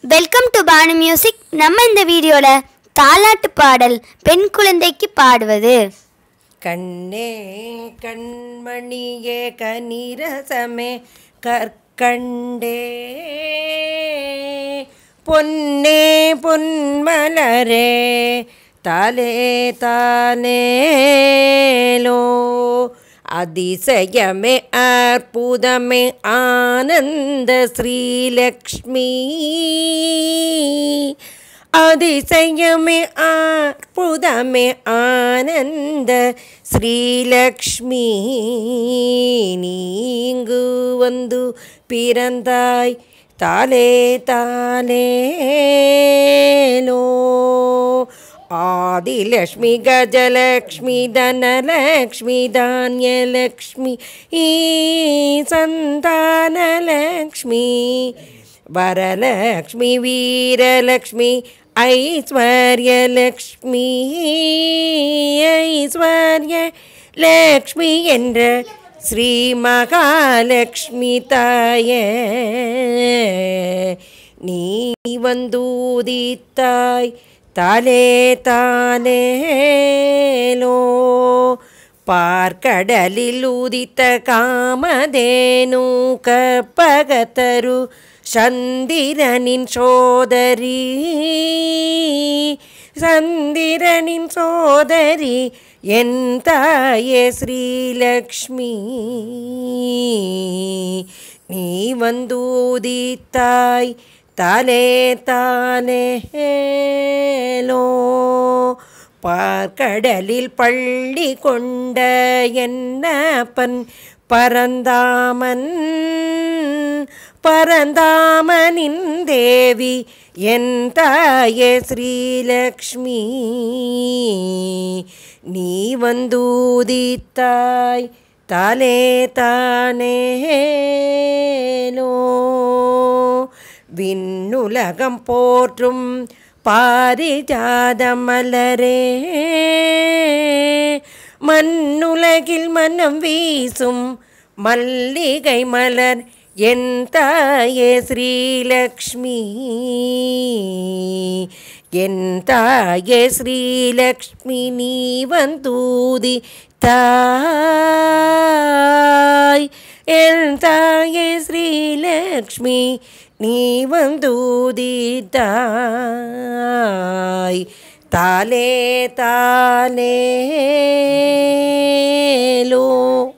welcome to Banu music நம்ம இந்த வீடியோல தாலாட்டு பாடல் பெண் குழந்தைக்கு பாடுவது கண்ணே கண்மணியே கனிரசமே கற்கண்டே பொன்னே பொன்மலரே தாலே தாலேலோ அதிசயமே அற்புதமே ஆனந்த ஸ்ரீலக்ஷ்மி அதிசயமே அற்புதமே ஆனந்த ஸ்ரீலக்ஷ்மி நீங்கு வந்து பிறந்தாய் தாலே தாலேலோ ஆதிலக்ஷ்மி கஜலக்ஷ்மி தனலக்ஷ்மி தானியலக்ஷ்மி ஈ சந்தானலக்ஷ்மி வரலக்ஷ்மி வீரலக்ஷ்மி ஐஸ்வர்யலக்ஷ்மி ஐஸ்வர்ய லக்ஷ்மி என்ற ஸ்ரீ மகாலக்ஷ்மி தாயே நீ வந்தூதித்தாய் தாலே தாலேலோ பார்க்கடலில் உதித்த காமதேனு கற்பகத்தரு சந்திரனின் சோதரி சந்திரனின் சோதரி என் தாயே ஸ்ரீலக்ஷ்மி நீ வந்தூதித்தாய் தாலே தாலேலோ பார்க்கடலில் பள்ளி கொண்ட என்னப்பன் பரந்தாமன் பரந்தாமனின் தேவி என் தாயே ஸ்ரீலக்ஷ்மி நீ வந்தூதித்தாய் தாலே தானேலோ விண்ணுலகம் போற்றும் பாரிஜாத மலரே மண்ணுலகில் மனம் வீசும் மல்லிகை மலர் என் தாயே ஸ்ரீலக்ஷ்மி என் தாயே ஸ்ரீலக்ஷ்மி நீ வந்தூதி தாய் என் தாயே ஸ்ரீலக்ஷ்மி நீ வந்தூதி தாய் தாலே தாலேலோ